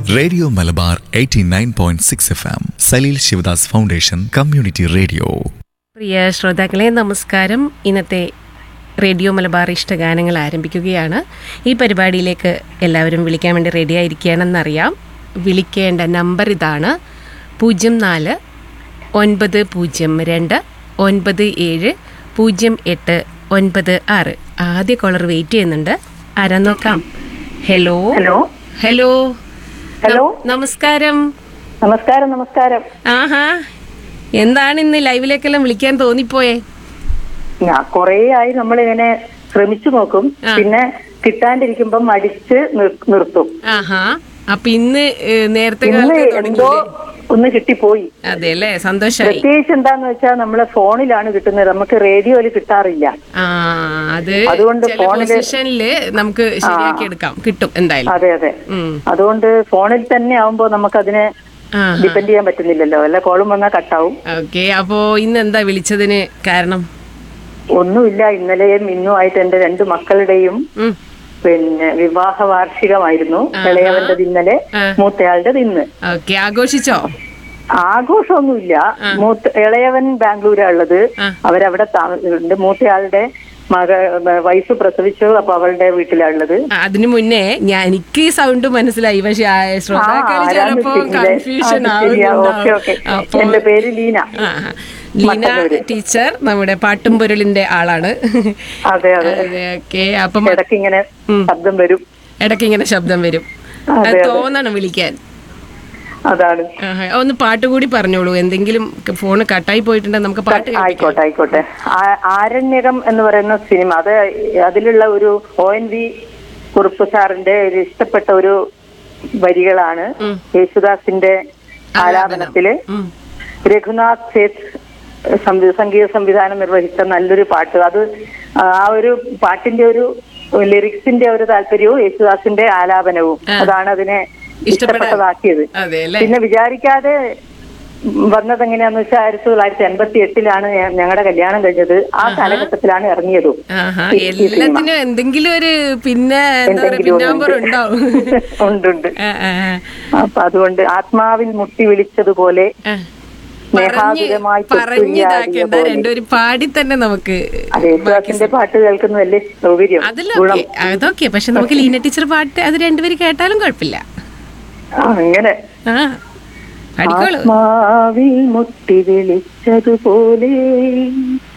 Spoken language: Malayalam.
Radio Malabar 89.6 F M Salil Sivadas foundation community radio പ്രിയ ശ്രോതാക്കളെ നമസ്കാരം ഇന്നത്തെ റേഡിയോ മലബാർ ഇഷ്ടഗാനങ്ങൾ ആരംഭിക്കുകയാണ് ഈ പരിപാടിയിലേക്ക് എല്ലാവരും വിളിക്കാൻ വേണ്ടി റെഡി ആയിരിക്കുകയാണെന്നറിയാം വിളിക്കേണ്ട നമ്പർ ഇതാണ് പൂജ്യം നാല് ഒൻപത് പൂജ്യം രണ്ട് ഒൻപത് ഏഴ് പൂജ്യം എട്ട് ഒൻപത് ആറ് ആദ്യ കോളർ വെയിറ്റ് ചെയ്യുന്നുണ്ട് ആരാ നോക്കാം ഹലോ ഹലോ ഹലോ ഹലോ നമസ്കാരം നമസ്കാരം നമസ്കാരം ആഹാ എന്താണ് ഇന്ന് ലൈവിലേക്കെല്ലാം വിളിക്കാൻ തോന്നിപ്പോയേ ഞാൻ കൊറേ ആയി നമ്മളിങ്ങനെ ശ്രമിച്ചു നോക്കും ആ. പിന്നെ കിട്ടാണ്ടിരിക്കുമ്പം മടിച്ച് നിർ- നിർത്തും ആഹാ അപ്പൊ ഇന്ന് ഏ, നേരത്തെ ഇന്ന് കാലത്ത് എന്തോ തുടങ്ങിയില്ലേ? ഒന്ന് കിട്ടിപ്പോയി അതെ അല്ലേ സന്തോഷായി പ്രത്യേകിച്ച് എന്താന്ന് വെച്ചാൽ നമ്മളെ ഫോണിലാണ് കിട്ടുന്നത് നമുക്ക് റേഡിയോയിൽ കിട്ടാറില്ല ആ അത് അതുകൊണ്ട് ചില ഫോണില് പൊസിഷനില് നമുക്ക് ശരിയാക്കി എടുക്കാം കിട്ടും എന്തായാലും അതെ അതെ ഉം. അതുകൊണ്ട് ഫോണിൽ തന്നെ ആവുമ്പോ നമുക്കതിനെ ആ ഡിപ്പെൻഡ് ചെയ്യാൻ പറ്റുന്നില്ലല്ലോ വല്ല കോളും വന്നാൽ കട്ടാവും ഓക്കെ അപ്പോ ഇന്ന് എന്താ വിളിച്ചതിന് കാരണം ഒന്നുമില്ല ഇന്നലെയും ഇന്നും ആയിട്ട് എന്റെ രണ്ട് മക്കളുടെയും ഉം. പിന്നെ വിവാഹ വാർഷികമായിരുന്നു ഇളയവന്റെ ഇന്നലെ ആ. മൂത്തയാളുടെ ഇന്ന് ഓക്കെ ആഘോഷിച്ചോ ആഘോഷമൊന്നുമില്ല മൂത്ത ഇളയവൻ ബാംഗ്ലൂരാ ഉള്ളത് ആ. അവരവിടെ താമസിക്കുന്നുണ്ട് മൂത്തയാളുടെ മക വൈഫ് പ്രസവിച്ചു അപ്പൊ അവളുടെ വീട്ടിലാ ഉള്ളത് ആ, അതിനു മുന്നേ ഞാൻ എനിക്ക് ഈ സൗണ്ട് മനസ്സിലായി പക്ഷെ ആ ശ്രോതാക്കൾ ആ, ആരാന്ന് ചിലപ്പോ വെച്ചിട്ടില്ലേ? കൺഫ്യൂഷൻ അത് ശരിയാ. Okay, okay. അപ്പോ എന്റെ പേര് ലീന ആ, ആ. ലീന മട്ടന്നൂര്. ടീച്ചർ നമ്മുടെ പാട്ടും പൊരുളിന്റെ ആളാണ് അതെ അതെ ഓക്കെ അപ്പം ഇടയ്ക്ക് ഇങ്ങനെ ശബ്ദം വരും ഇടയ്ക്ക് ഇങ്ങനെ ശബ്ദം വരും അതെ, അത് അതെ. തോന്നണം വിളിക്കാൻ അതാണ് ആഹാ. ഒന്ന് പാട്ട് കൂടി പറഞ്ഞോളൂ എന്തെങ്കിലും ഫോണ് കട്ടായി പോയിട്ടുണ്ടെങ്കിൽ നമുക്ക് പാട്ട് കേൾപ്പിക്കാം. ആയിക്കോട്ടെ ആയിക്കോട്ടെ ആ- ആരണ്യകം എന്ന് പറയുന്ന സിനിമ അത് അതിലുള്ള ഒരു ഒ എൻ വി കുറുപ്പ് സാറിന്റെ ഒരു ഇഷ്ടപ്പെട്ട ഒരു വരികളാണ് ഉം. യേശുദാസിന്റെ ആലാപനത്തില് ഉം. രഘുനാഥ് സേത്ത് സംവി- സംഗീത സംവിധാനം നിർവഹിച്ച നല്ലൊരു പാട്ട് അത് ആ ഒരു പാട്ടിന്റെ ഒരു ലിറിക്സിന്റെ ഒരു താല്പര്യവും യേശുദാസിന്റെ ആലാപനവും ആ. അതാണ് അതിനെ ഇഷ്ടപ്പെടാൻ. ഇഷ്ടപ്പെട്ടതാക്കിയത് അതെ അല്ലേ പിന്നെ വിചാരിക്കാതെ വന്നത് എങ്ങനെയാന്ന് വെച്ചാൽ ആയിരത്തി തൊള്ളായിരത്തി എൺപത്തി എട്ടിലാണ് ഞങ്ങളുടെ കല്യാണം കഴിഞ്ഞത് ആ കാലഘട്ടത്തിലാണ് ഇറങ്ങിയതും ആഹാ ഈ- ഈ സിനിമ. എല്ലാത്തിനും എന്തെങ്കിലും ഒരു പിന്നെ എന്താ പറയാ എന്തെങ്കിലും പിന്നാമ്പർ ഉണ്ട്. ഉണ്ടാവും ഉണ്ട് ഉണ്ട് ആ, ആ, ആ. അപ്പൊ അതുകൊണ്ട് ആത്മാവിൽ മുട്ടി വിളിച്ചതുപോലെ ആ. സ്നേഹാതുരമായി പറഞ്ഞ് പറഞ്ഞിതാക്കണ്ട തൊട്ടുരിയാടിയ പോലെ. രണ്ടുപേരും പാടി തന്നെ നമുക്ക് അത് യേശുദാസിന്റെ പാട്ട് കേൾക്കുന്നതല്ലേ സൗകര്യം അതിൽ ഗുണം അതൊക്കെ പക്ഷെ നമുക്ക് ലീന ടീച്ചർ പാട്ട് അത് രണ്ടുപേരും കേട്ടാലും കുഴപ്പമില്ല ആ, അങ്ങനെ ആ പഠിക്കോളൂ ആത്മാവിൽ മുട്ടി വിളിച്ചതുപോലെ